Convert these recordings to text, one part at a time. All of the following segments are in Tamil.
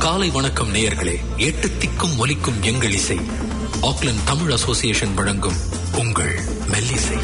காலை வணக்கம் நேயர்களே எட்டு திக்கும் ஒலிக்கும் எங்கள் இசை ஆக்லண்ட் தமிழ் அசோசியேஷன் வழங்கும் உங்கள் மெல்லிசை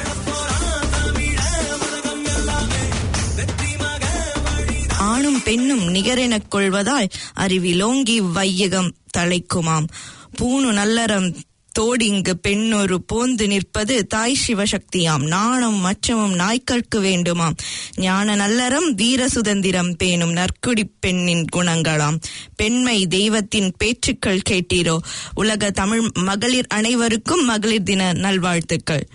ஆணும் பெண்ணும் நிகரெனக் கொள்வதால் அறிவிலோங்கி வையகம் தலைக்குமாம் பூணு நல்லறம் தோடிங்கு பெண்ணொரு போந்து நிற்பது தாய் சிவசக்தியாம் நாணம் மச்சமும் நாய்க்கற்கு வேண்டுமாம் ஞான நல்லறம் வீர சுதந்திரம் பேணும் நற்குடி பெண்ணின் குணங்களாம் பெண்மை தெய்வத்தின் பேச்சுக்கள் கேட்டீரோ உலக தமிழ் மகளிர் அனைவருக்கும் மகளிர் தின நல்வாழ்த்துக்கள்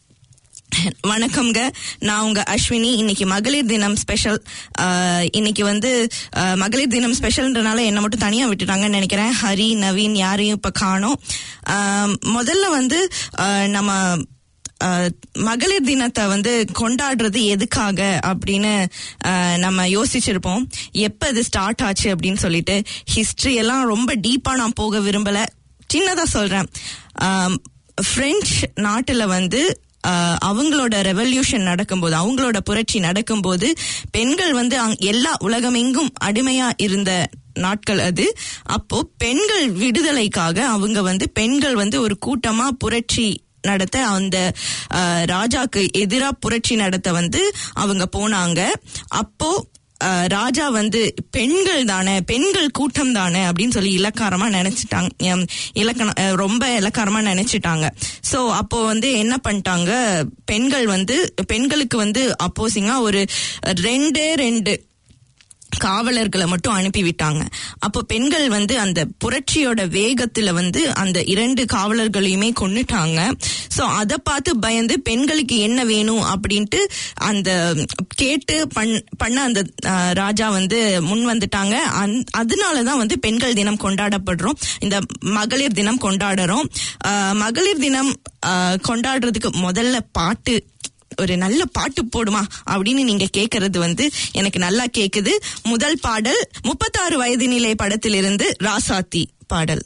வணக்கம்ங்க நான் உங்க அஸ்வினி இன்னைக்கு மகளிர் தினம் ஸ்பெஷல் இன்னைக்கு வந்து ஆஹ், மகளிர் தினம் ஸ்பெஷல்ன்றனால என்னை மட்டும் தனியா விட்டுட்டாங்கன்னு நினைக்கிறேன் ஹரி நவீன் யாரையும் இப்ப காணோம் ஆஹ், முதல்ல வந்து ஆஹ், நம்ம ஆஹ், மகளிர் தினத்தை வந்து கொண்டாடுறது எதுக்காக அப்படின்னு ஆஹ், நம்ம யோசிச்சிருப்போம் எப்ப இது ஸ்டார்ட் ஆச்சு அப்படின்னு சொல்லிட்டு ஹிஸ்டரி எல்லாம் ரொம்ப டீப்பா நான் போக விரும்பல சின்னதா சொல்றேன் ஆஹ், பிரெஞ்சு நாட்டுல வந்து ஆஹ் அவங்களோட ரெவல்யூஷன் நடக்கும்போது அவங்களோட புரட்சி நடக்கும்போது பெண்கள் வந்து அங்- எல்லா உலகமெங்கும் அடிமையா இருந்த நாட்கள் அது அப்போ பெண்கள் விடுதலைக்காக அவங்க வந்து பெண்கள் வந்து ஒரு கூட்டமா புரட்சி நடத்த அந்த ஆஹ், ராஜாக்கு எதிரா புரட்சி நடத்த வந்து அவங்க போனாங்க அப்போ ஆஹ், ராஜா வந்து பெண்கள் தானே பெண்கள் கூட்டம் தானே அப்படின்னு சொல்லி இலக்காரமா நினைச்சிட்டாங்க எம், இலக்கணம் அஹ், ரொம்ப இலக்காரமா நினைச்சிட்டாங்க சோ அப்போ வந்து என்ன பண்ணிட்டாங்க பெண்கள் வந்து பெண்களுக்கு வந்து அப்போசிங்கா ஒரு ரெண்டே ரெண்டு காவலர்களை மட்டும் அனுப்பி விட்டாங்க அப்போ பெண்கள் வந்து அந்த புரட்சியோட வேகத்துல வந்து அந்த இரண்டு காவலர்களையுமே கொன்னுட்டாங்க சோ அத பார்த்து பயந்து பெண்களுக்கு என்ன வேணும் அப்படின்ட்டு அந்த கேட்டு பண் பண்ண அந்த ஆஹ், ராஜா வந்து முன் வந்துட்டாங்க அந்த- அதனாலதான் வந்து பெண்கள் தினம் கொண்டாடப்படுறோம் இந்த மகளிர் தினம் கொண்டாடுறோம் ஆஹ், மகளிர் தினம் ஆஹ், கொண்டாடுறதுக்கு முதல்ல பாட்டு ஒரு நல்ல பாட்டு போடுமா அப்படின்னு நீங்க கேக்குறது வந்து எனக்கு நல்லா கேக்குது முதல் பாடல் முப்பத்தாறு வயது நிலை படத்திலிருந்து ராசாத்தி பாடல்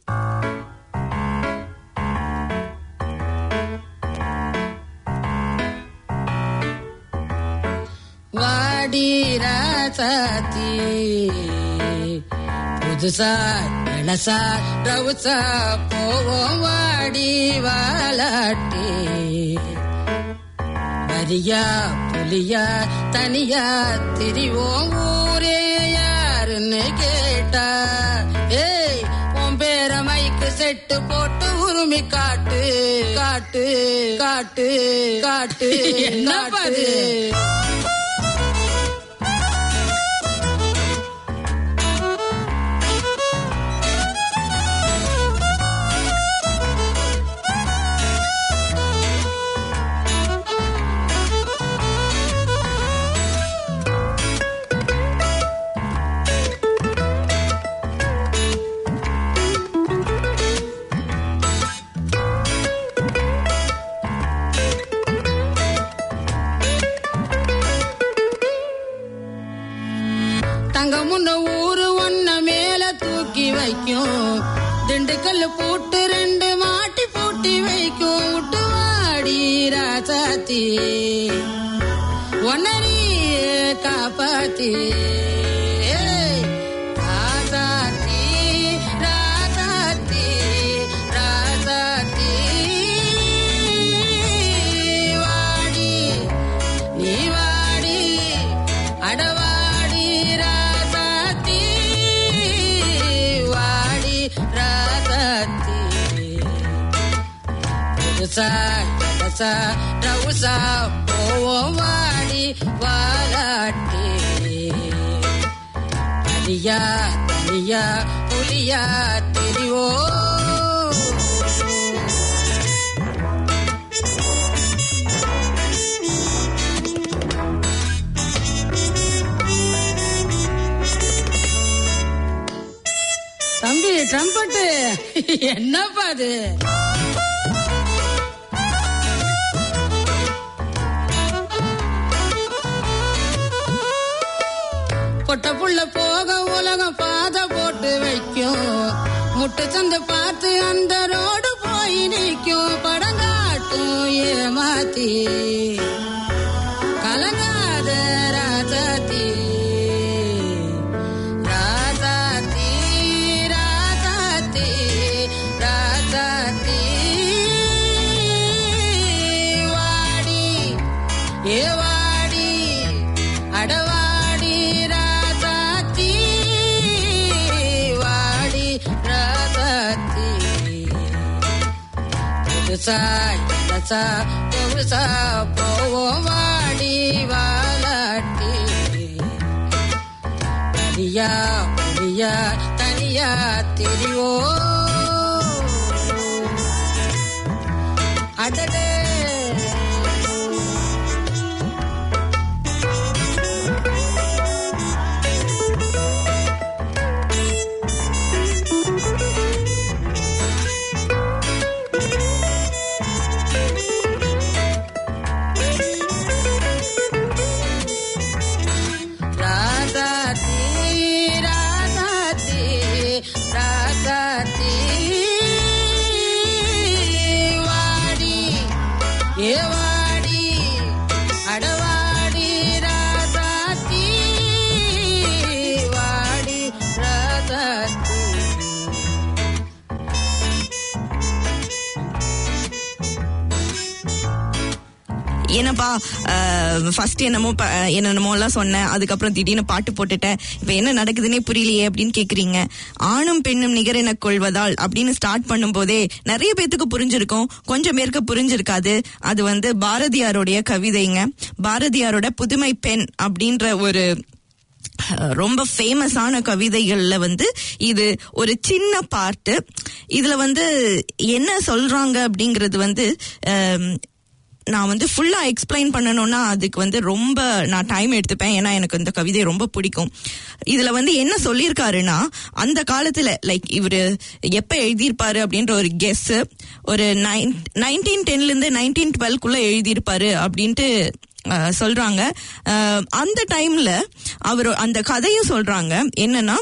வாடி ராசாத்தி புதுசா இளசா ரவுசா போவோம் வாடி வாலாட்டி வரியா புலியா தனியா திரிவோம் ஊரே யாருன்னு கேட்டா ஏய் உன் பேர மைக்கு செட்டு போட்டு உருமி காட்டு காட்டு காட்டு காட்டு என்ன பாது தங்க முன்ன ஊரு ஒன்ன மேல தூக்கி வைக்கும் திண்டுக்கல் பூட்டு ரெண்டு மாட்டி பூட்டி வைக்கும் விட்டு வாடி ராசாத்தி ஒன்னறிய காப்பாத்தி ஏய், ராசாத்தி, ராசாத்தி, ராசாத்தி. வாடி, நீ வாடி அடவாடி ராசாத்தி வாடி ராசாத்தி புதுசா கதசா ரவுசா போவோம் வாடி வாலாட்டி தனியா தனியா புலியா தெரிவோம் தம்பி ட்ரம்பட்டு என்னப்பா அது பொட்ட புள்ள போக உலகம் பாதை போட்டு வைக்கும் முட்டு சந்து பார்த்து அந்த ரோடு போய் நிற்கும் படங்காட்டும் ஏமாத்தி கலங்காத ராஜாத்தி ராஜாத்தி புதுசா இலசா புதுசா போவோம் வாடி வாலாட்டி தனியா புரியா தனியா தெரிவோ அடடே ராதாதி ராதாதி ராதாதி வாடி ஏ வாடி அடவாடி ராதாதி வாடி ராதாதி என்னப்பா ஃபர்ஸ்ட் என்னமோ ப- அஹ், என்னென்னமோ எல்லாம் சொன்னேன் அதுக்கப்புறம் திடீர்னு பாட்டு போட்டுட்டேன் இப்ப என்ன நடக்குதுன்னே புரியலையே அப்படின்னு கேக்குறீங்க ஆணும் பெண்ணும் நிகரென கொள்வதால் அப்படின்னு ஸ்டார்ட் பண்ணும்போதே நிறைய பேத்துக்கு புரிஞ்சிருக்கும் கொஞ்சம் பேருக்கு புரிஞ்சிருக்காது அது வந்து பாரதியாருடைய கவிதைங்க பாரதியாரோட புதுமை பெண் அப்படின்ற ஒரு அஹ், ரொம்ப ஃபேமஸான கவிதைகள்ல வந்து இது ஒரு சின்ன பார்ட்டு இதுல வந்து என்ன சொல்றாங்க அப்படிங்கிறது வந்து அம், நான் வந்து ஃபுல்லா எக்ஸ்பிளைன் பண்ணணும்னா அதுக்கு வந்து ரொம்ப நான் டைம் எடுத்துப்பேன் ஏன்னா எனக்கு இந்த கவிதை ரொம்ப பிடிக்கும் இதுல வந்து என்ன சொல்லியிருக்காருன்னா அந்த காலத்துல லைக் இவரு எப்ப எழுதியிருப்பாரு அப்படின்ற ஒரு கெஸ் ஒரு நைன்டீன் டென்ல இருந்து நைன்டீன் டுவெல்க்குள்ள எழுதியிருப்பாரு அப்படின்ட்டு அஹ், சொல்றாங்க அஹ், அந்த டைம்ல அவர் அந்த கதையும் சொல்றாங்க என்னன்னா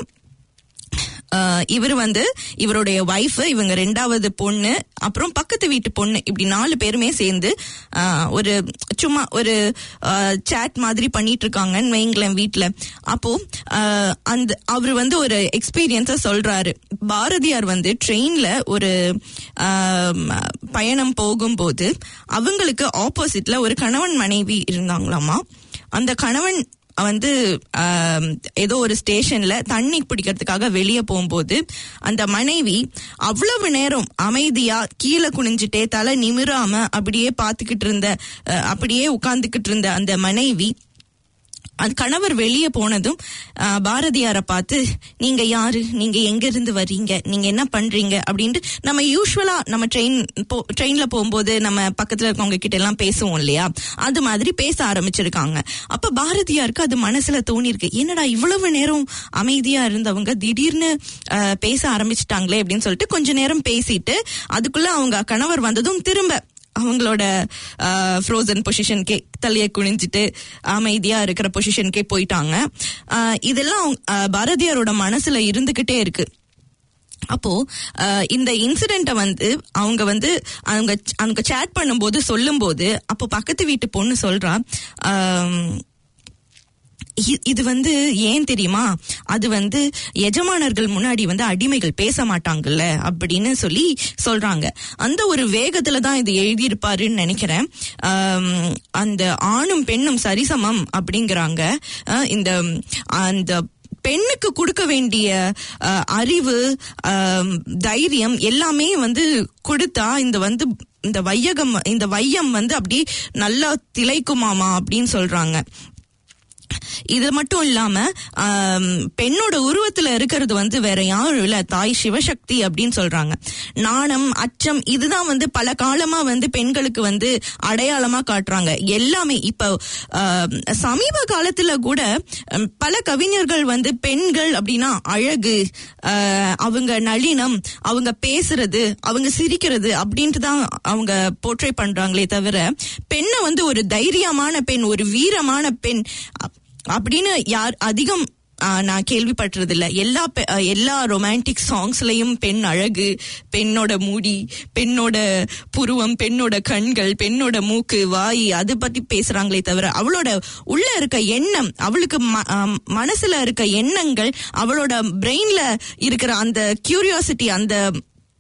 இவர் வந்து இவருடைய ஒய்ஃப் இவங்க ரெண்டாவது பொண்ணு அப்புறம் பக்கத்து வீட்டு பொண்ணு இப்படி நாலு பேருமே சேர்ந்து ஆஹ், ஒரு சும்மா ஒரு சேட் மாதிரி பண்ணிட்டு இருக்காங்கன்னு வைங்களேன் வீட்ல அப்போ ஆஹ், அந்த அவர் வந்து ஒரு எக்ஸ்பீரியன்ஸ சொல்றாரு பாரதியார் வந்து ட்ரெயின்ல ஒரு ஆம், பயணம் போகும்போது அவங்களுக்கு ஆப்போசிட்ல ஒரு கணவன் மனைவி இருந்தாங்களாமா அந்த கணவன் வந்து ஆம், ஏதோ ஒரு ஸ்டேஷன்ல தண்ணி பிடிக்கிறதுக்காக வெளியே போகும்போது அந்த மனைவி அவ்வளவு நேரம் அமைதியா கீழே குனிஞ்சிட்டே தலை நிமிராம அப்படியே பார்த்துக்கிட்டு இருந்த அஹ், அப்படியே உட்கார்ந்துகிட்டு இருந்த அந்த மனைவி அது கணவர் வெளியே போனதும் ஆஹ், பாரதியாரை பார்த்து நீங்க யாரு நீங்க எங்க இருந்து வர்றீங்க நீங்க என்ன பண்றீங்க அப்படின்ட்டு நம்ம யூஸ்வலா நம்ம ட்ரெயின் ட்ரெயின்ல போகும்போது நம்ம பக்கத்துல இருக்கவங்க கிட்ட எல்லாம் பேசுவோம் இல்லையா அது மாதிரி பேச ஆரம்பிச்சிருக்காங்க அப்ப பாரதியாருக்கு அது மனசுல தோணிருக்கு என்னடா இவ்வளவு நேரம் அமைதியா இருந்தவங்க திடீர்னு ஆஹ், பேச ஆரம்பிச்சிட்டாங்களே அப்படின்னு சொல்லிட்டு கொஞ்ச நேரம் பேசிட்டு அதுக்குள்ள அவங்க கணவர் வந்ததும் திரும்ப அவங்களோட ஃப்ரோசன் பொசிஷனுக்கே தலையை குனிஞ்சிட்டு அமைதியா இருக்கிற பொசிஷனுக்கே போயிட்டாங்க ஆஹ் இதெல்லாம் அவங்க- ஆஹ் பாரதியாரோட மனசுல இருந்துகிட்டே இருக்கு அப்போ ஆஹ் இந்த இன்சிடென்ட்டை வந்து அவங்க வந்து அவங்க அவங்க சேட் பண்ணும்போது சொல்லும்போது அப்போ பக்கத்து வீட்டு பொண்ணு சொல்றா ஆம், இ- இது வந்து ஏன் தெரியுமா அது வந்து எஜமானர்கள் முன்னாடி வந்து அடிமைகள் பேச மாட்டாங்கல்ல அப்படின்னு சொல்லி சொல்றாங்க அந்த ஒரு வேகத்துல தான் இது எழுதியிருப்பாருன்னு நினைக்கிறேன் ஆம், அந்த ஆணும் பெண்ணும் சரிசமம் அப்படிங்கிறாங்க அஹ் இந்த அந்த பெண்ணுக்கு கொடுக்க வேண்டிய அஹ், அறிவு ஆம், தைரியம் எல்லாமே வந்து கொடுத்தா இந்த வந்து இந்த வையகம் இந்த வையம் வந்து அப்படி நல்லா திளைக்குமாமா அப்படின்னு சொல்றாங்க இது மட்டும் இல்லாம ஆம், பெண்ணோட உருவத்துல இருக்கிறது வந்து வேற யாரும் இல்ல தாய் சிவசக்தி அப்படின்னு சொல்றாங்க நாணம் அச்சம் இதுதான் வந்து பல காலமா வந்து பெண்களுக்கு வந்து அடையாளமா காட்டுறாங்க எல்லாமே இப்ப ஆம், சமீப காலத்துல கூட ம், பல கவிஞர்கள் வந்து பெண்கள் அப்படின்னா அழகு ஆ, அவங்க நளினம் அவங்க பேசுறது அவங்க சிரிக்கிறது அப்படின்ட்டு தான் அவங்க போர்ட்ரே பண்றாங்களே தவிர பெண்ணை வந்து ஒரு தைரியமான பெண் ஒரு வீரமான பெண் அப்- அப்படின்னு யார் அதிகம் ஆ, நான் கேள்விப்பட்டது இல்ல எல்லா பெ- ஆ, எல்லா ரொமான்டிக் சாங்ஸ்லயும் பெண் அழகு பெண்ணோட முடி பெண்ணோட புருவம் பெண்ணோட கண்கள் பெண்ணோட மூக்கு வாய் அது பத்தி பேசுறாங்களே தவிர அவளோட உள்ள இருக்க எண்ணம் அவளுக்கு ம- ஆம், மனசுல இருக்க எண்ணங்கள் அவளோட பிரெயின்ல இருக்கிற அந்த கியூரியாசிட்டி அந்த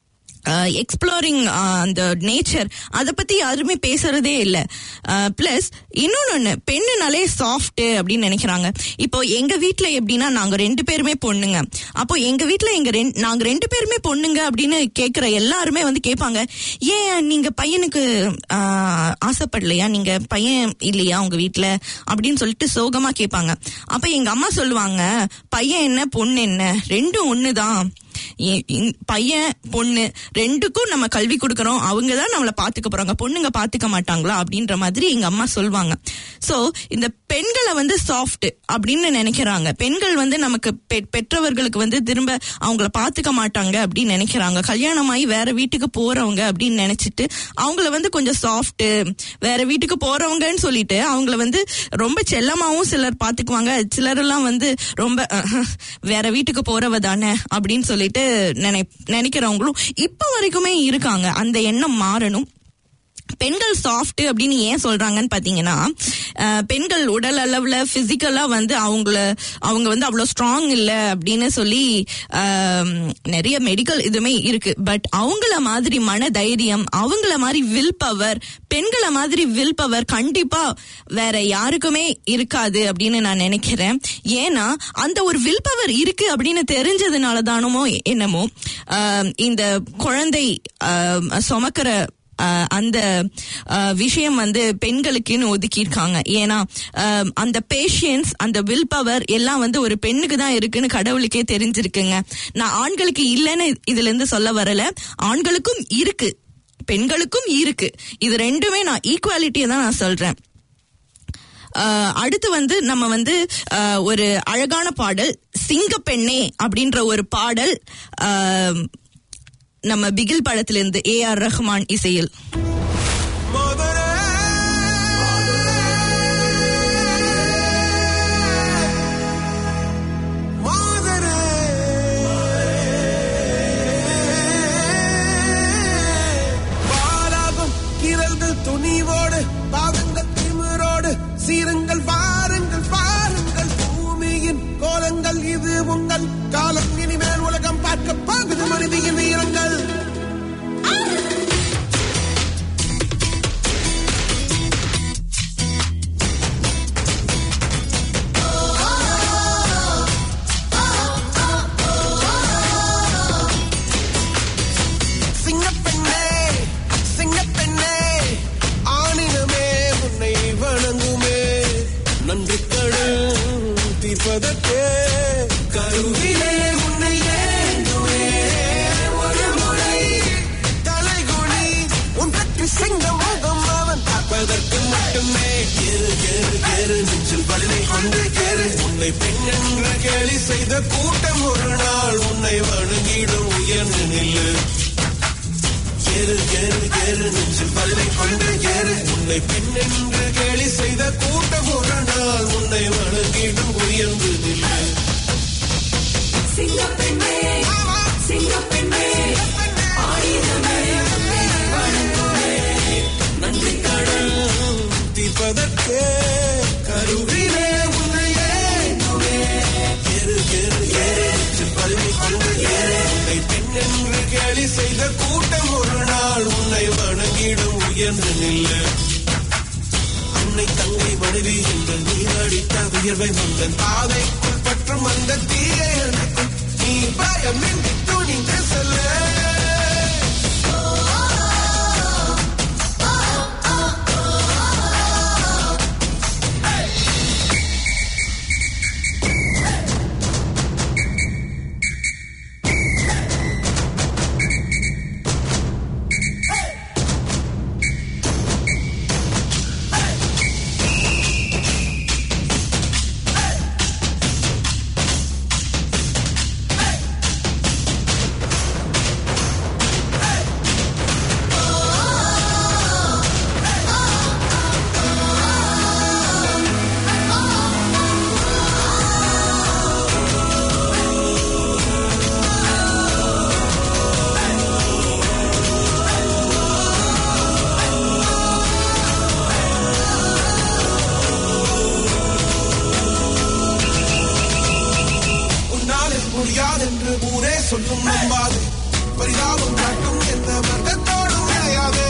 எக்ஸ்ப்ளோரிங் அந்த நேச்சர் அதை பத்தி யாருமே பேசுறதே இல்ல பிளஸ் இன்னொன்னு பெண்ணுனாலே சாஃப்ட் அப்படின்னு நினைக்கிறாங்க இப்போ எங்க வீட்ல எப்படின்னா நாங்க ரெண்டு பேருமே பொண்ணுங்க அப்போ எங்க வீட்ல எங்க ரெண்- நாங்க ரெண்டு பேருமே பொண்ணுங்க அப்படின்னு கேக்குற எல்லாருமே வந்து கேட்பாங்க ஏன் நீங்க பையனுக்கு ஆஹ், ஆசைப்படலையா நீங்க பையன் இல்லையா உங்க வீட்ல அப்படின்னு சொல்லிட்டு சோகமா கேட்பாங்க அப்ப எங்க அம்மா சொல்லுவாங்க பையன் என்ன பொண்ணு என்ன ரெண்டும் ஒண்ணுதான் இ- இ- பையன் பொண்ணு ரெண்டுக்கும் நம்ம கல்வி கொடுக்கறோம் அவங்க தான் நம்மள பாத்துக்க போறாங்க பொண்ணுங்க பாத்துக்க மாட்டாங்களா அப்படின்ற மாதிரி எங்க அம்மா சொல்லுவாங்க சோ இந்த பெண்களை வந்து சாஃப்ட் அப்படின்னு நினைக்கிறாங்க பெண்கள் வந்து நமக்கு பெ- பெற்றவர்களுக்கு வந்து திரும்ப அவங்கள பாத்துக்க மாட்டாங்க அப்படின்னு நினைக்கிறாங்க கல்யாணமாயி வேற வீட்டுக்கு போறவங்க அப்படின்னு நினைச்சிட்டு அவங்கள வந்து கொஞ்சம் சாஃப்ட் வேற வீட்டுக்கு போறவங்கன்னு சொல்லிட்டு அவங்கள வந்து ரொம்ப செல்லமாவும் சிலர் பாத்துக்குவாங்க சிலர் எல்லாம் வந்து ரொம்ப அஹ், வேற வீட்டுக்கு போறவ தானே அப்படின்னு சொல்லிட்டு நினை நினைக்கிறவங்களும் இப்ப வரைக்குமே இருக்காங்க அந்த எண்ணம் மாறணும் பெண்கள் சாஃப்ட் அப்படின்னு ஏன் சொல்றாங்கன்னு பாத்தீங்கன்னா அஹ், பெண்கள் உடல் அளவுல பிசிக்கலா வந்து அவங்கள அவங்க வந்து அவ்வளவு ஸ்ட்ராங் இல்ல அப்படின்னு சொல்லி ஆம், நிறைய மெடிக்கல் இதுமே இருக்கு பட் அவங்கள மாதிரி மன தைரியம் அவங்கள மாதிரி வில் பவர் பெண்கள மாதிரி வில் பவர் கண்டிப்பா வேற யாருக்குமே இருக்காது அப்படின்னு நான் நினைக்கிறேன் ஏன்னா அந்த ஒரு வில் பவர் இருக்கு அப்படின்னு தெரிஞ்சதுனால தானுமோ என்னமோ ஆம், இந்த குழந்தை ஆம், சுமக்கிற ஆஹ் அந்த ஆஹ் விஷயம் வந்து பெண்களுக்குன்னு ஒதுக்கியிருக்காங்க ஏன்னா ஆஹ் அந்த பேஷியன்ஸ் அந்த வில் பவர் எல்லாம் வந்து ஒரு பெண்ணுக்கு தான் இருக்குன்னு கடவுளுக்கே தெரிஞ்சிருக்குங்க நான் ஆண்களுக்கு இல்லைன்னு இதுல இருந்து சொல்ல வரல ஆண்களுக்கும் இருக்கு பெண்களுக்கும் இருக்கு இது ரெண்டுமே நான் ஈக்குவாலிட்டியை தான் நான் சொல்றேன் ஆஹ் அடுத்து வந்து நம்ம வந்து ஆஹ் ஒரு அழகான பாடல் சிங்கப்பெண்ணே அப்படின்ற ஒரு பாடல் ஆஹ் நம்ம பிகில் படத்திலிருந்து ஏ ஆர் ரஹ்மான் இசையில் மதுரை மதுரை பாலாகும் கிரல்கள் துணிவோடு பாதங்கள் திமிரோடு சீருங்கள் வாருங்கள் பாருங்கள் பூமியின் கோலங்கள் இது உங்கள் காலம் இனிமேல் உலகம் பார்க்க போகுது மனிதியின் வீரங்கள் சிங்கப்பெண்ணே சிங்கப்பெண்ணே ஆணினமே உன்னை வணங்குமே நன்றி கடன் தீர்ப்பதற்கே கருவிலே உன்னை ஏந்துமே ஒரு முறை தலைகுனி உன் பற்றி சிங்க முகம் அவன் பார்ப்பதற்கு மட்டுமே ஏறு ஏறு ஏறு நெஞ்சில் வலிமை கொண்டு ஏறு உன்னை பெண் என்று கேலி செய்த கூட்டம் ஒரு நாள் உன்னை வணங்கிடும் உயர்ந்து நில்லு ஏறு ஏறு ஏறு நெஞ்சில் வலிமை கொண்டு ஏறு உன்னை பெண் என்று கேலி செய்த கூட்டம் ஒரு நாள் உன்னை வணங்கிடும் உயர்ந்து நில்லு சிங்கப்பெண்ணே சிங்கப்பெண்ணே ஆயுதமே வணங்குமே நன்றி கடன் தீர்ப்பதற்கே கருவிலே உன்னை ஏந்துமே ஏறு ஏறு ஏறு நெஞ்சில் வலிமை கொண்டு ஏறு உன்னை பெண் என்று கேலி செய்த கூட்டம் ஒரு நாள் உன்னை வணங்கிடும் உயர்ந்து நில்லு அன்னை தங்கை மனைவி என்று நீ அடித்த உயர்வை வந்தன் பாதைக்குள் பற்றும் அந்த தீயை அணைக்கும் நீ பயமின்றி துணிந்து செல்ல உன்னாலே முடியாதென்று ஊரே சொல்லும் நம்பாது பரிதாபம் காட்டும் எந்த வர்க்கத்தோடும் இணையாதே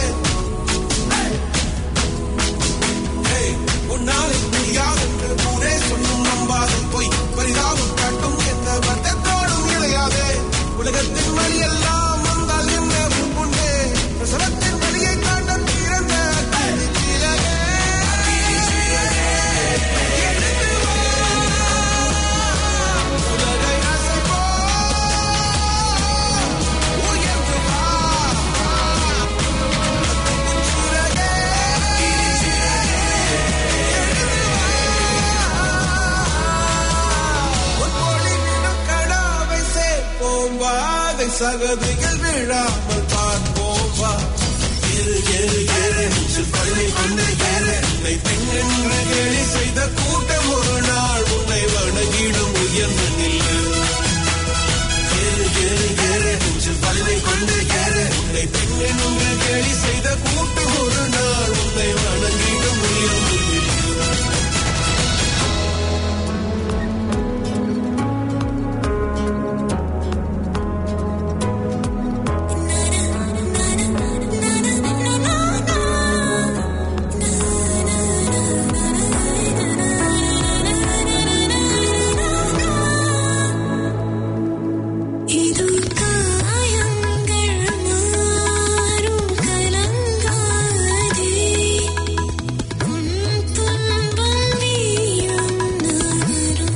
ஏய், உன்னாலே முடியாதென்று ஊரே சொல்லும் நம்பாத பொய் பரிதாபம் காட்டும் எந்த வர்க்கத்தோடும் இணையாதே உலகத்தின் வழியெல்லாம் வந்தால் என்ன உண்டே பிரசவத்தின் வழியை காட்ட பிறந்த கீழே உலகை அசைப்போம் உயர்ந்து வா கடாவை சேர்ப்போம் வாதை சகதிகள் விழாமல் பார்ப்போம் வா எரு எரு எரு நெஞ்சில் பழனி கொண்டு ஏறு உன்னை பெண்ணென்று கேலி செய்த கூட்டம் ஒரு நாள் உன்னை வணங்கிடும் உயர்ந்து நில்லு ஏறு ஏறு ஏறு நெஞ்சில் பழனி கொண்டு ஏறு உன்னை பெண்ணென்று கேலி செய்த கூட்டம் ஒரு நாள் உன்னை வணங்கிடும் உயர்ந்து நில்லு இது காயங்கள் மாறும் கலங்காதே உன் துன்பம் வீழும் நகரும்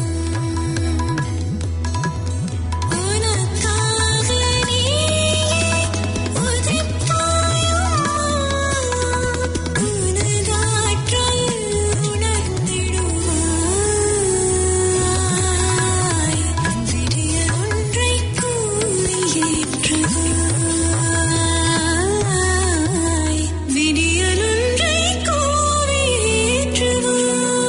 உனக்காக நீ உதிப்பாயோ உனதாற்றல் உணர்ந்திடுவாய் விடிய ஒன்றை கூவியேற்றுவாய் விடியல் ஒன்றை கூவியேற்றுவாய்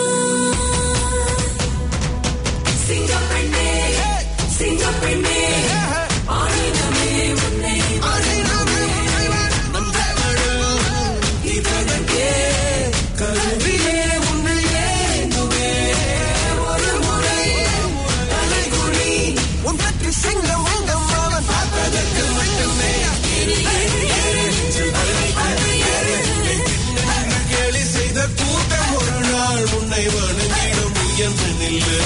சிங்கப்பெண்ணே சிங்கப்பெண்ணே ஆணினமே உன்னை கருவிலே உன்னை ஏந்துவே ஒரு முறை தலைகுனி உன் பற்றி சிங்கம் உங்கம் அவன் பார்த்ததற்கு மட்டுமே கேலி செய்த கூட்டம் ஒரு நாள் உன்னை வணங்கிடும் உயர்ந்து நில்லு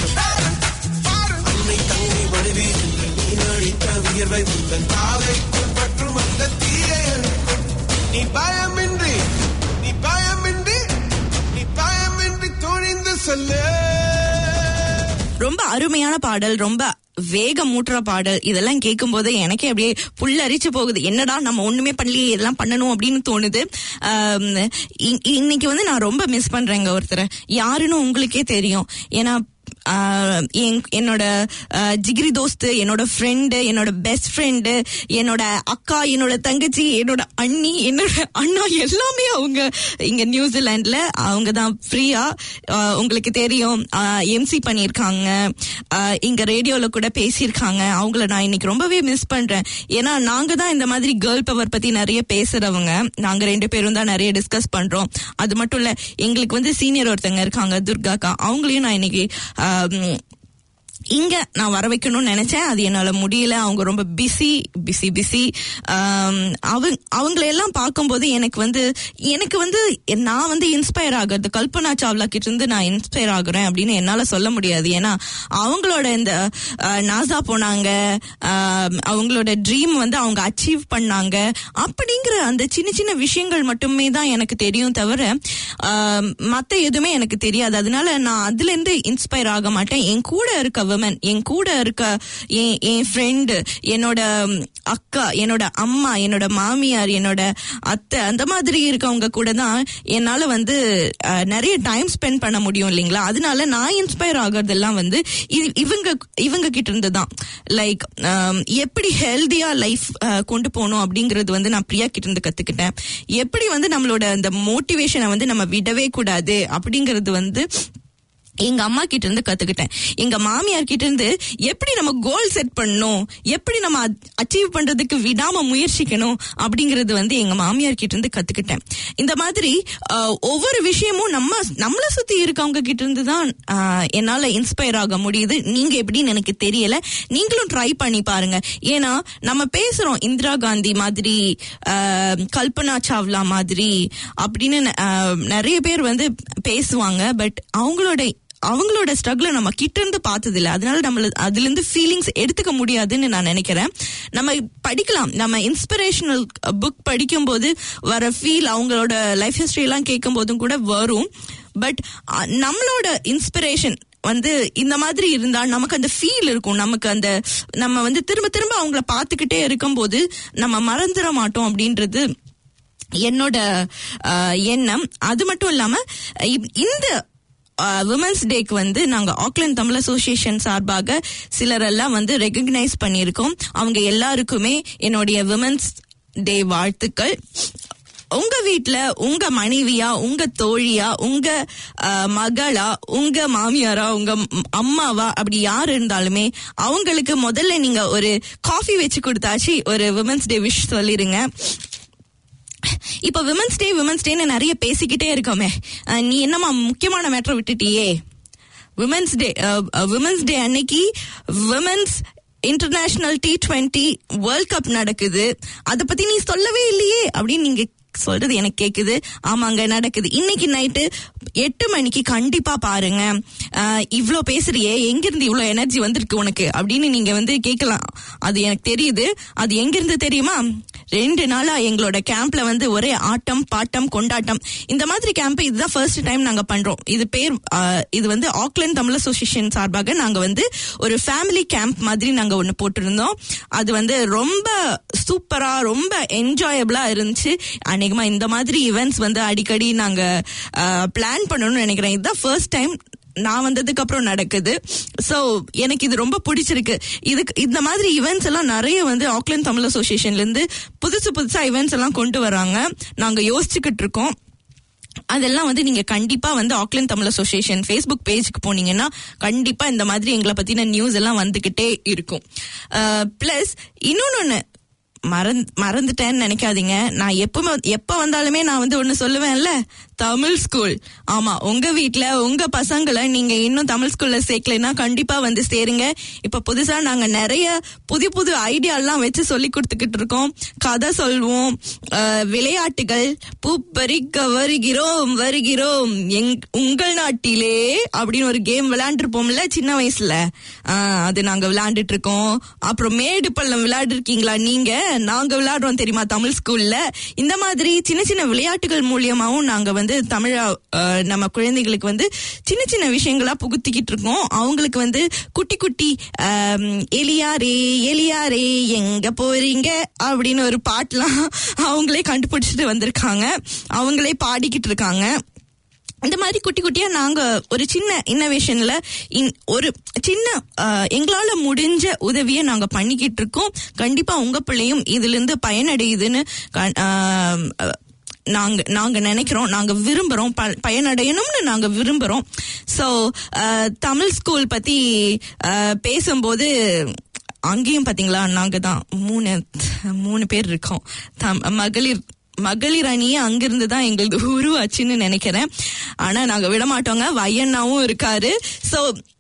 அன்னை தங்கை வடிவி நீ அழித்த வியர்வை உந்தன் பாதைக்குள் பற்றும் அந்த தீயை அழிக்கும். நீ பயமின்றி நீ பயமின்றி நீ பயமின்றி துணிந்து செல்லு ரொம்ப அருமையான பாடல் ரொம்ப வேகமூட்டுற பாடல் இதெல்லாம் கேட்கும் போது எனக்கே அப்படியே புல்லரிச்சு போகுது என்னடா நம்ம ஒண்ணுமே பண்ணலையே இதெல்லாம் பண்ணணும் அப்படின்னு தோணுது ஆம், இ- இன்னைக்கு வந்து நான் ரொம்ப மிஸ் பண்றேங்க ஒருத்தரை யாருன்னு உங்களுக்கே தெரியும் ஏன்னா ஆஹ், என்- என்னோட ஆஹ், ஜிகிரி தோஸ்து என்னோட ஃப்ரெண்டு என்னோட பெஸ்ட் ஃப்ரெண்டு என்னோட அக்கா என்னோட தங்கச்சி என்னோட அண்ணி என்னோட அண்ணா எல்லாமே அவங்க இங்க நியூசிலாந்துல அவங்க தான் ஃப்ரீயா உங்களுக்கு தெரியும் எம்சி பண்ணியிருக்காங்க ஆஹ், இங்க ரேடியோல கூட பேசியிருக்காங்க அவங்கள நான் இன்னைக்கு ரொம்பவே மிஸ் பண்றேன் ஏன்னா நாங்க தான் இந்த மாதிரி கேர்ள் பவர் பத்தி நிறைய பேசுறவங்க நாங்க ரெண்டு பேரும் தான் நிறைய டிஸ்கஸ் பண்றோம் அது மட்டும் இல்ல எங்களுக்கு வந்து சீனியர் ஒருத்தங்க இருக்காங்க துர்காக்கா அவங்களையும் நான் இன்னைக்கு ஆம், இங்க நான் வர வைக்கணும்னு நினைச்சேன் அது என்னால முடியல அவங்க ரொம்ப பிஸி பிஸி பிஸி அவங்க அவங்களை எல்லாம் பார்க்கும்போது எனக்கு வந்து எனக்கு வந்து நான் வந்து இன்ஸ்பயர் ஆகுறது கல்பனா சாவ்லா கிட்ட இருந்து நான் இன்ஸ்பயர் ஆகுறேன் அப்படின்னு என்னால சொல்ல முடியாது ஏன்னா அவங்களோட இந்த நாசா போனாங்க ஆம், அவங்களோட ட்ரீம் வந்து அவங்க அச்சீவ் பண்ணாங்க அப்படிங்கிற அந்த சின்ன சின்ன விஷயங்கள் மட்டுமே தான் எனக்கு தெரியும் தவிர ஆம், மத்த எதுவுமே எனக்கு தெரியாது அதனால நான் அதுல இருந்து இன்ஸ்பயர் ஆக மாட்டேன் என் கூட இருக்க விமன் என் கூட இருக்க என் என் ஃப்ரெண்டு என்னோட ம், அக்கா என்னோட அம்மா என்னோட மாமியார் என்னோட அத்தை அந்த மாதிரி இருக்கவங்க கூட தான் என்னால வந்து அஹ், நிறைய டைம் ஸ்பெண்ட் பண்ண முடியும் இல்லைங்களா அதனால நான் இன்ஸ்பயர் ஆகுறதெல்லாம் வந்து இ- இவங்க இவங்க கிட்ட இருந்து தான் லைக் எப்படி ஹெல்தியா லைஃப் கொண்டு போகணும் அப்படிங்கறது வந்து நான் பிரியா கிட்ட இருந்து கத்துக்கிட்டேன் எப்படி வந்து நம்மளோட அந்த மோட்டிவேஷனை வந்து நம்ம விடவே கூடாது அப்படிங்கறது வந்து எங்க அம்மா கிட்ட இருந்து கத்துக்கிட்டேன் எங்க மாமியார் கிட்ட இருந்து எப்படி நம்ம கோல் செட் பண்ணணும் எப்படி நம்ம அச்சீவ் பண்றதுக்கு விடாம முயற்சிக்கணும் அப்படிங்கறது வந்து எங்க மாமியார் கிட்ட இருந்து கத்துக்கிட்டேன் இந்த மாதிரி ஆஹ், ஒவ்வொரு விஷயமும் நம்ம நம்மள சுத்தி இருக்கவங்க கிட்ட இருந்து தான் ஆஹ், என்னால இன்ஸ்பயர் ஆக முடியுது நீங்க எப்படின்னு எனக்கு தெரியல நீங்களும் ட்ரை பண்ணி பாருங்க ஏன்னா நம்ம பேசுறோம் இந்திரா காந்தி மாதிரி ஆஹ், கல்பனா சாவ்லா மாதிரி அப்படின்னு ஆஹ், நிறைய பேர் வந்து பேசுவாங்க பட் அவங்களோட அவங்களோட ஸ்ட்ரகிள நம்ம கிட்ட இருந்து பார்த்தது இல்ல அதனால நம்மள அதுல இருந்து ஃபீலிங்ஸ் எடுத்துக்க முடியாதுன்னு நான் நினைக்கிறேன் நம்ம படிக்கலாம் நம்ம இன்ஸ்பிரேஷனல் புக் படிக்கும் போது வர ஃபீல் அவங்களோட லைஃப் ஹிஸ்டரி எல்லாம் கேட்கும் போதும் கூட வரும் பட் நம்மளோட இன்ஸ்பிரேஷன் வந்து இந்த மாதிரி இருந்தா நமக்கு அந்த ஃபீல் இருக்கும் நமக்கு அந்த நம்ம வந்து திரும்ப திரும்ப அவங்கள பார்த்துக்கிட்டே இருக்கும்போது நம்ம மறந்துட மாட்டோம் அப்படின்றது என்னோட ஆஹ், எண்ணம் அது மட்டும் இல்லாம இப்- இந்த விமன்ஸ் டேக்கு வந்து நாங்க ஆக்லாந்து தமிழ் அசோசியேஷன் சார்பாக சிலரெல்லாம் வந்து ரெகக்னைஸ் பண்ணியிருக்கோம் அவங்க எல்லாருக்குமே என்னுடைய விமன்ஸ் டே வாழ்த்துக்கள் உங்க வீட்ல உங்க மனைவியா உங்க தோழியா உங்க அஹ், மகளா உங்க மாமியாரா உங்க ம்- அம்மாவா அப்படி யார் இருந்தாலுமே அவங்களுக்கு முதல்ல நீங்க ஒரு காஃபி வச்சு கொடுத்தாச்சு ஒரு விமன்ஸ் டே விஷ் சொல்லிருங்க இப்ப விமன்ஸ் டே விமன்ஸ் டேன்னு நிறைய பேசிக்கிட்டே இருக்கோமே அஹ், நீ என்னமா முக்கியமான மேட்டரை விட்டுட்டியே விமன்ஸ் டே விமன்ஸ் டே அன்னைக்கு women's international T twenty world cup நடக்குது அத பத்தி நீ சொல்லவே இல்லையே அப்படின்னு நீங்க சொல்றது எனக்கு கேக்குது ஆமாங்க நடக்குது இன்னைக்கு நைட்டு எட்டு மணிக்கு கண்டிப்பா பாருங்க அஹ், இவ்ளோ பேசுறியே எங்கிருந்து இவ்ளோ எனர்ஜி வந்திருக்கு உனக்கு அப்படின்னு நீங்க வந்து கேட்கலாம் அது எனக்கு தெரியுது அது எங்கிருந்து தெரியுமா ரெண்டு நாளா எங்களோட கேம்ப்ல வந்து ஒரே ஆட்டம் பாட்டம் கொண்டாட்டம் இந்த மாதிரி கேம்ப் இதுதான் ஃபர்ஸ்ட் டைம் நாங்க பண்றோம் இது பேர் ஆஹ், இது வந்து ஆக்லாந்து தமிழ் அசோசியேஷன் சார்பாக நாங்க வந்து ஒரு ஃபேமிலி கேம்ப் மாதிரி நாங்க ஒண்ணு போட்டிருந்தோம் அது வந்து ரொம்ப சூப்பரா ரொம்ப என்ஜாயபிளா இருந்துச்சு அநேகமா இந்த மாதிரி ஈவெண்ட்ஸ் வந்து அடிக்கடி நாங்க பிளான் பண்ணணும்னு நினைக்கிறேன் இதுதான் ஃபர்ஸ்ட் டைம் நான் வந்ததுக்கு அப்புறம் நடக்குது சோ எனக்கு இது ரொம்ப பிடிச்சிருக்கு இதுக்கு இந்த மாதிரி ஈவெண்ட்ஸ் எல்லாம் நிறைய வந்து ஆக்லாந்து தமிழ் அசோசியேஷன்ல இருந்து புதுசு புதுசா ஈவெண்ட்ஸ் எல்லாம் கொண்டு வராங்க நாங்க யோசிச்சுக்கிட்டு இருக்கோம் அதெல்லாம் வந்து நீங்க கண்டிப்பா வந்து ஆக்லாந்து தமிழ் அசோசியேஷன் ஃபேஸ்புக் பேஜுக்கு போனீங்கன்னா கண்டிப்பா இந்த மாதிரி எங்களை பத்தின நியூஸ் எல்லாம் வந்துகிட்டே இருக்கும் பிளஸ் இன்னொன்னு மறந்து மறந்துட்டேன்னு நினைக்காதீங்க நான் எப்பவுமே எப்ப வந்தாலுமே நான் வந்து ஒண்ணு சொல்லுவேன்ல தமிழ் ஸ்கூல் ஆமா உங்க வீட்ல உங்க பசங்களை நீங்க இன்னும் தமிழ் ஸ்கூல்ல சேர்க்கலைன்னா கண்டிப்பா வந்து சேருங்க இப்ப புதுசா நாங்க நிறைய புது புது ஐடியா எல்லாம் வச்சு சொல்லி கொடுத்துக்கிட்டு இருக்கோம் கதை சொல்வோம் அஹ், விளையாட்டுகள் பூ பறிக்க வருகிறோம் வருகிறோம் எங் உங்கள் நாட்டிலே அப்படின்னு ஒரு கேம் விளையாண்டுருப்போம்ல சின்ன வயசுல ஆஹ், அது நாங்க விளையாண்டுட்டு இருக்கோம் அப்புறம் மேடு பள்ளம் விளையாடு இருக்கீங்களா நீங்க நாங்க விளையாடுறோம் தெரியுமா தமிழ் ஸ்கூல்ல இந்த மாதிரி சின்ன சின்ன விளையாட்டுகள் மூலியமாவும் நாங்க வந்து தமிழ ஆஹ், நம்ம குழந்தைகளுக்கு வந்து சின்ன சின்ன விஷயங்களா புகுத்திக்கிட்டு இருக்கோம் அவங்களுக்கு வந்து குட்டி குட்டி ஆம், எலியாரே எலியாரே எங்க போறீங்க அப்படின்னு ஒரு பாட்டுலாம் அவங்களே கண்டுபிடிச்சிட்டு வந்திருக்காங்க அவங்களே பாடிக்கிட்டு இருக்காங்க இந்த மாதிரி குட்டி குட்டியா நாங்க ஒரு சின்ன இன்னோவேஷன்ல ஒரு சின்ன அஹ், எங்களால முடிஞ்ச உதவியை நாங்க பண்ணிக்கிட்டு இருக்கோம் கண்டிப்பா உங்க பிள்ளையும் இதுல இருந்து பயனடையுதுன்னு க- ஆஹ், அஹ், நாங்க நாங்க நினைக்கிறோம் நாங்க விரும்புறோம் ப- பயனடையணும்னு நாங்க விரும்புறோம் சோ தமிழ் ஸ்கூல் பத்தி அஹ், பேசும்போது அங்கேயும் பாத்தீங்களா நாங்க தான் மூணு மூணு பேர் இருக்கோம் தம்- மகளிர் மகளிர் அணியே அங்கிருந்து தான் எங்களது உருவாச்சுன்னு நினைக்கிறேன் ஆனா நாங்க விட மாட்டோங்க வையண்ணாவும் இருக்காரு சோ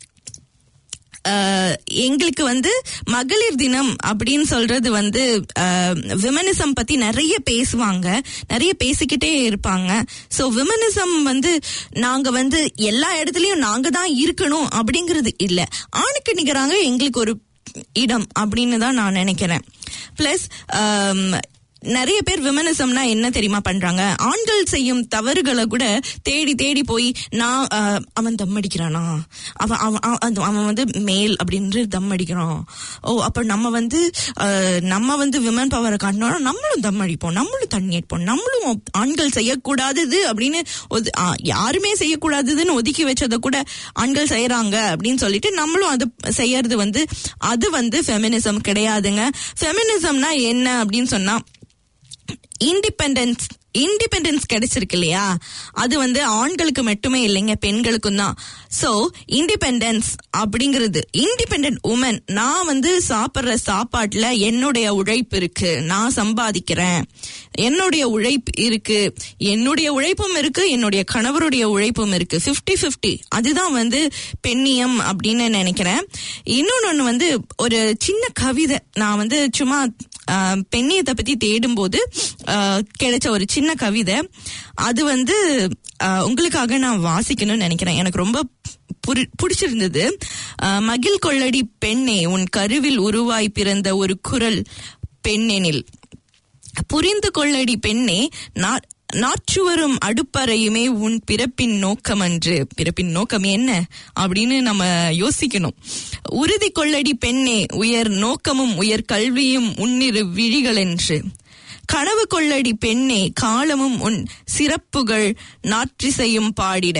அஹ், எங்களுக்கு வந்து மகளிர் தினம் அப்படின்னு சொல்றது வந்து விமனிசம் பத்தி நிறைய பேசுவாங்க நிறைய பேசிக்கிட்டே இருப்பாங்க சோ விமனிசம் வந்து நாங்க வந்து எல்லா இடத்துலயும் நாங்க தான் இருக்கணும் அப்படிங்கிறது இல்ல ஆணுக்கு நிகராங்க எங்களுக்கு ஒரு இடம் அப்படின்னு தான் நான் நினைக்கிறேன் பிளஸ் நிறைய பேர் விமனிசம்னா என்ன தெரியுமா பண்றாங்க ஆண்கள் செய்யும் தவறுகளை கூட தேடி தேடி போய் நான் அஹ், அவன் தம் அடிக்கிறானா அவன் அவன் அவன் அந்த- அவன் வந்து மேல் அப்படின்னு தம் அடிக்கிறான் ஓ அப்ப நம்ம வந்து அஹ், நம்ம வந்து விமன் பவரை காட்டினோம்னா நம்மளும் தம் அடிப்போம் நம்மளும் தண்ணி அடிப்போம் நம்மளும் ஆண்கள் செய்யக்கூடாதது அப்படின்னு ஒது- ஆ, யாருமே செய்யக்கூடாததுன்னு ஒதுக்கி வச்சதை கூட ஆண்கள் செய்யறாங்க அப்படின்னு சொல்லிட்டு நம்மளும் அது செய்யறது வந்து அது வந்து ஃபெமினிசம் கிடையாதுங்க ஃபெமினிசம்னா என்ன அப்படின்னு சொன்னா இண்டிபெண்டன்ஸ் இண்டிபெண்டன்ஸ் கிடைச்சிருக்கு இல்லையா அது வந்து ஆண்களுக்கு மட்டுமே இல்லைங்க பெண்களுக்கும் தான் சோ இண்டிபெண்டன்ஸ் அப்படிங்கிறது இண்டிபெண்டன்ட் உமன் நான் வந்து சாப்பிடுற சாப்பாட்டுல என்னுடைய உழைப்பு இருக்கு நான் சம்பாதிக்கிறேன் என்னுடைய உழைப்பு இருக்கு என்னுடைய உழைப்பும் இருக்கு என்னுடைய கணவருடைய உழைப்பும் இருக்கு 50 50 அதுதான் வந்து பெண்ணியம் அப்படின்னு நினைக்கிறேன் இன்னொன்னு வந்து ஒரு சின்ன கவிதை நான் வந்து சும்மா ஆஹ், பெண்ணியத்தை பத்தி தேடும்போது ஆஹ், கிடைச்ச ஒரு சின்ன கவிதை அது வந்து ஆஹ், உங்களுக்காக நான் வாசிக்கணும்னு நினைக்கிறேன் எனக்கு ரொம்ப புரி- பிடிச்சிருந்தது ஆஹ், மகிழ் கொள்ளடி பெண்ணே உன் கருவில் உருவாய் பிறந்த ஒரு குரல் பெண்ணெனில் புரிந்து கொள்ளடி பெண்ணே நா- நாற்றுவரும் அடுப்பறையுமே உன் பிறப்பின் நோக்கம் அன்று பிறப்பின் நோக்கம் என்ன அப்படின்னு நம்ம யோசிக்கணும் உறுதி கொள்ளடி பெண்ணே உயர் நோக்கமும் உயர் கல்வியும் உன்னிரு விழிகள் என்று கனவு கொள்ளடி பெண்ணே காலமும் உன் சிறப்புகள் நாற்றிசையும் பாடிட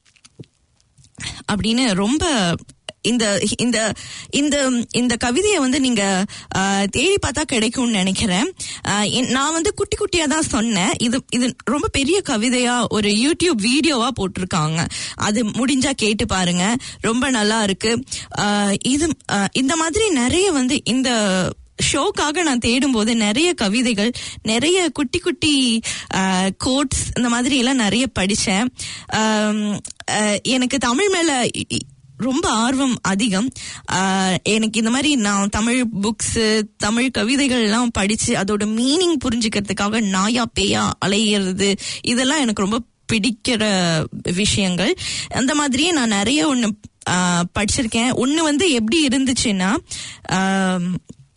அப்படின்னு ரொம்ப இந்த இந்த இந்த இந்த கவிதையை வந்து நீங்க ஆஹ், தேடி பார்த்தா கிடைக்கும்னு நினைக்கிறேன் ஆஹ், என்- நான் வந்து குட்டி குட்டியா தான் சொன்னேன் இது இது ரொம்ப பெரிய கவிதையா ஒரு யூடியூப் வீடியோவா போட்டிருக்காங்க அது முடிஞ்சா கேட்டு பாருங்க ரொம்ப நல்லா இருக்கு ஆஹ், இது ஆஹ், இந்த மாதிரி நிறைய வந்து இந்த ஷோக்காக நான் தேடும்போது நிறைய கவிதைகள் நிறைய குட்டி குட்டி கோட்ஸ் இந்த மாதிரி எல்லாம் நிறைய படிச்சேன் ஆம், அஹ், எனக்கு தமிழ் மேல இ- இ- ரொம்ப ஆர்வம் அதிகம் ஆஹ், எனக்கு இந்த மாதிரி நான் தமிழ் புக்ஸ் தமிழ் கவிதைகள் எல்லாம் படிச்சு அதோட மீனிங் புரிஞ்சுக்கிறதுக்காக நாயா பேயா அலையிறது இதெல்லாம் எனக்கு ரொம்ப பிடிக்கிற விஷயங்கள் அந்த மாதிரியே நான் நிறைய ஒண்ணு ஆஹ், படிச்சிருக்கேன் ஒண்ணு வந்து எப்படி இருந்துச்சுன்னா ஆம்,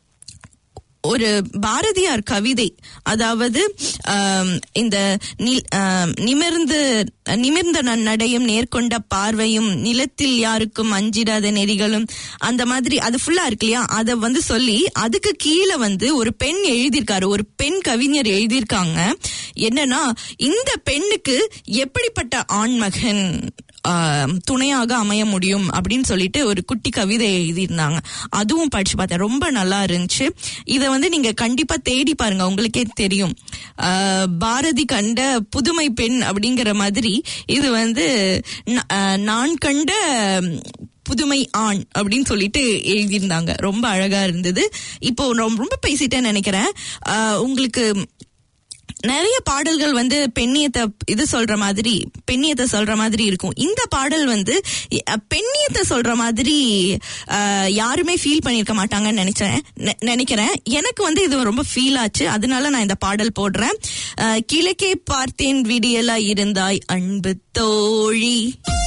ஒரு பாரதியார் கவிதை அதாவது ஆம், இந்த நி- ஆம், நிமிர்ந்து நிமிர்ந்த நன்னடையும் நேர்கொண்ட பார்வையும் நிலத்தில் யாருக்கும் அஞ்சிடாத நெறிகளும் அந்த மாதிரி அது ஃபுல்லா இருக்கு இல்லையா அதை வந்து சொல்லி அதுக்கு கீழே வந்து ஒரு பெண் எழுதியிருக்காரு ஒரு பெண் கவிஞர் எழுதியிருக்காங்க என்னன்னா இந்த பெண்ணுக்கு எப்படிப்பட்ட ஆண்மகன் ஆஹ், துணையாக அமைய முடியும் அப்படின்னு சொல்லிட்டு ஒரு குட்டி கவிதை எழுதியிருந்தாங்க அதுவும் படிச்சு பார்த்தேன் ரொம்ப நல்லா இருந்துச்சு இதை வந்து நீங்க கண்டிப்பா தேடி பாருங்க உங்களுக்கே தெரியும் ஆஹ், பாரதி கண்ட புதுமை பெண் அப்படிங்கிற மாதிரி இது வந்து ந- ஆஹ், நான் கண்ட புதுமை ஆண் அப்படின்னு சொல்லிட்டு எழுதியிருந்தாங்க ரொம்ப அழகா இருந்தது இப்போ ரொம்ப ரொம்ப பேசிட்டேன்னு நினைக்கிறேன் ஆஹ், உங்களுக்கு நிறைய பாடல்கள் வந்து பெண்ணியத்தை இது சொல்ற மாதிரி பெண்ணியத்தை சொல்ற மாதிரி இருக்கும் இந்த பாடல் வந்து அஹ், பெண்ணியத்தை சொல்ற மாதிரி அஹ், யாருமே ஃபீல் பண்ணியிருக்க மாட்டாங்கன்னு நினைச்சேன் நெ- நினைக்கிறேன் எனக்கு வந்து இது ரொம்ப ஃபீல் ஆச்சு அதனால நான் இந்த பாடல் போடுறேன் அஹ், கிழக்கே பார்த்தேன் விடியலா இருந்தாய் அன்பு தோழி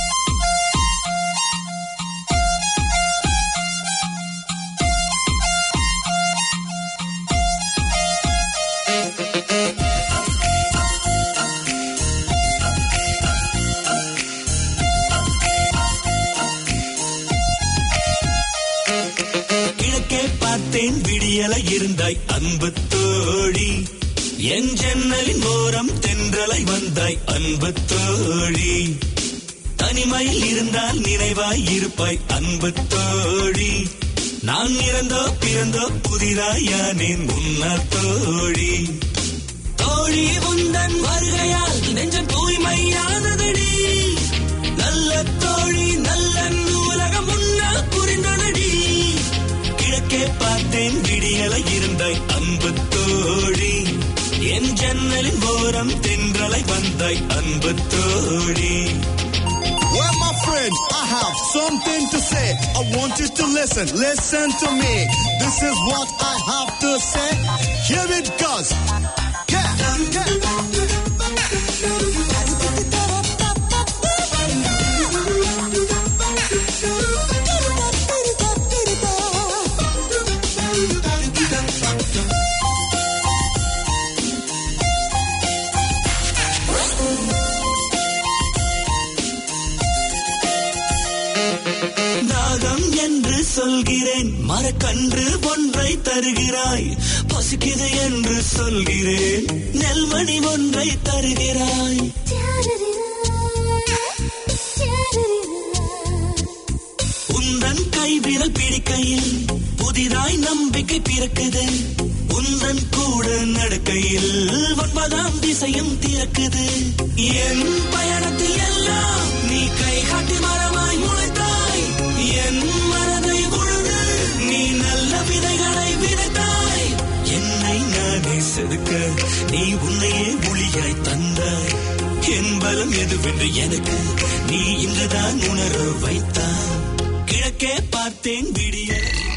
கிழக்கே பார்த்தேன் விடியல இருந்தாய் அன்பு தோழி என் ஜன்னலின் ஓரம் தென்றலை வந்தாய் அன்பு தோழி தனிமையில் இருந்தால் நினைவாய் இருப்பாய் அன்பு தோழி நான் இறந்தோ பிறந்தோ புதிதாய் யானேன் முன்னாள் தோழி தோழி உந்தன் வருகையால் நெஞ்சம் தூய்மையானதடி நல்ல தோழி நல்ல உலகம் முன்னால் புரிந்தனடி கிழக்கே பார்த்தேன் விடியலை இருந்தாய் அன்பு தோழி என் ஜன்னலின் ஓரம் தென்றலை வந்தாய் அன்பு தோழி Well, my friend, I have something to say. I want you to listen. Listen to me. This is what I have to say. Here it goes. Yeah. தாகம் என்று சொல்கிறேன் மரக்கன்று ஒன்றை தருகிறாய் பசிக்குது என்று சொல்கிறேன் நெல்மணி ஒன்றை தருகிறாய் உந்தன் கைவிரல் பிடிக்கையில் புதிதாய் நம்பிக்கை பிறக்குது உந்தன் கூட நடக்கையில் ஒன்பதாம் திசையும் திறக்குது என் பயணத்தில் எல்லாம் நீ கை காட்டி மரமாய் முளைத்தாய் என் மனதை உழுது நீ நல்ல விதைகளை விதைத்தாய் என்னை நானே செதுக்க நீ உன்னையே ஒளியாய் தந்தாய் என் பலம் எதுவென்று எனக்கு நீ இன்றுதான் உணர வைத்தாய் கிழக்கே பார்த்தேன் விடிய